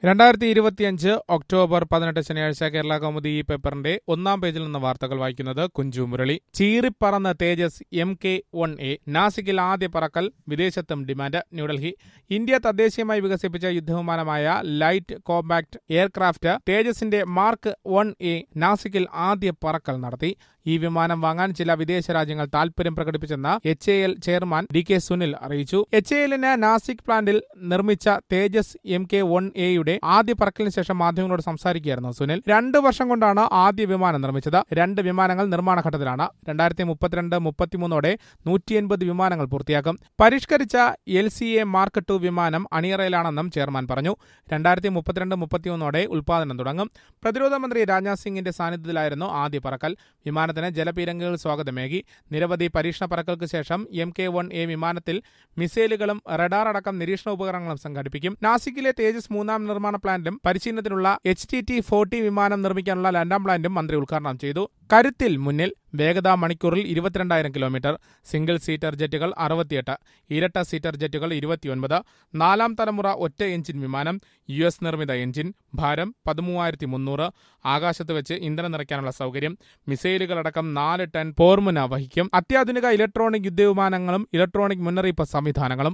രണ്ടായിരത്തി ഇരുപത്തിയഞ്ച് ഒക്ടോബർ പതിനെട്ട് ശനിയാഴ്ച കേരള കൗമുദി ഈ പേപ്പറിന്റെ ഒന്നാം പേജിൽ നിന്ന് വാർത്തകൾ വായിക്കുന്നത് കുഞ്ചു മുരളി ചീറിപ്പറന്ന Tejas M K one A നാസിക്കിൽ ആദ്യ പറക്കൽ വിദേശത്തും ഡിമാൻഡ് ന്യൂഡൽഹി ഇന്ത്യ തദ്ദേശീയമായി വികസിപ്പിച്ച യുദ്ധവിമാനമായ ലൈറ്റ് കോമ്പാക്ട് എയർക്രാഫ്റ്റ് തേജസിന്റെ മാർക്ക് വൺ എ നാസിക്കിൽ ആദ്യ പറക്കൽ നടത്തി ഈ വിമാനം വാങ്ങാൻ ചില വിദേശ രാജ്യങ്ങൾ താൽപര്യം പ്രകടിപ്പിച്ചെന്ന് H A L chairman D K Sunil അറിയിച്ചു എച്ച് എ എല്ലിന് നാസിക് പ്ലാന്റിൽ നിർമ്മിച്ച തേജസ് എം കെ വൺ എയുടെ ആദ്യ പറക്കലിന് ശേഷം മാധ്യമങ്ങളോട് സംസാരിക്കുകയായിരുന്നു സുനിൽ രണ്ട് വർഷം കൊണ്ടാണ് ആദ്യ വിമാനം നിർമ്മിച്ചത് രണ്ട് വിമാനങ്ങൾ നിർമ്മാണ ഘട്ടത്തിലാണ് രണ്ടായിരത്തി മുപ്പത്തിരണ്ട് മുപ്പത്തിമൂന്നോടെ നൂറ്റി എൺപത് വിമാനങ്ങൾ പൂർത്തിയാക്കും പരിഷ്കരിച്ച L C A mark two വിമാനം അണിയറയിലാണെന്നും ചെയർമാൻ പറഞ്ഞു രണ്ടായിരത്തി മുപ്പത്തിരണ്ട് മുപ്പത്തിയൊന്നോടെ ഉൽപാദനം തുടങ്ങും പ്രതിരോധ മന്ത്രി രാജ്നാഥ് സിംഗിന്റെ സാന്നിധ്യത്തിലായിരുന്നു ആദ്യ പറക്കൽ വിമാനത്തിന് ജലപീരങ്കികൾ സ്വാഗതമേകി നിരവധി പരീക്ഷണ പറക്കൽക്ക് ശേഷം എം കെ വൺ എ വിമാനത്തിൽ മിസൈലുകളും റഡാർ അടക്കം നിരീക്ഷണ ഉപകരണങ്ങളും സംഘടിപ്പിക്കും നാസിക്കിലെ തേജസ് മൂന്നാം നിർമ്മാണ പ്ലാന്റും പരിശീലനത്തിനുള്ള എച്ച് ടി ടി ഫോർട്ടി വിമാനം നിർമ്മിക്കാനുള്ള രണ്ടാം പ്ലാന്റും മന്ത്രി ഉദ്ഘാടനം ചെയ്തു കരുത്തിൽ മുന്നിൽ വേഗത മണിക്കൂറിൽ ഇരുപത്തിരണ്ടായിരം കിലോമീറ്റർ സിംഗിൾ സീറ്റർ ജെറ്റുകൾ അറുപത്തിയെട്ട് ഇരട്ട സീറ്റർ ജെറ്റുകൾ ഇരുപത്തിയൊൻപത് നാലാം തലമുറ ഒറ്റ എഞ്ചിൻ വിമാനം യു എസ് നിർമ്മിത എഞ്ചിൻ ഭാരം പതിമൂവായിരത്തി മുന്നൂറ് ആകാശത്ത് വെച്ച് ഇന്ധനം നിറയ്ക്കാനുള്ള സൗകര്യം മിസൈലുകളടക്കം നാല് ടൺ പോർമുന വഹിക്കും അത്യാധുനിക ഇലക്ട്രോണിക് യുദ്ധവിമാനങ്ങളും ഇലക്ട്രോണിക് മുന്നറിയിപ്പ് സംവിധാനങ്ങളും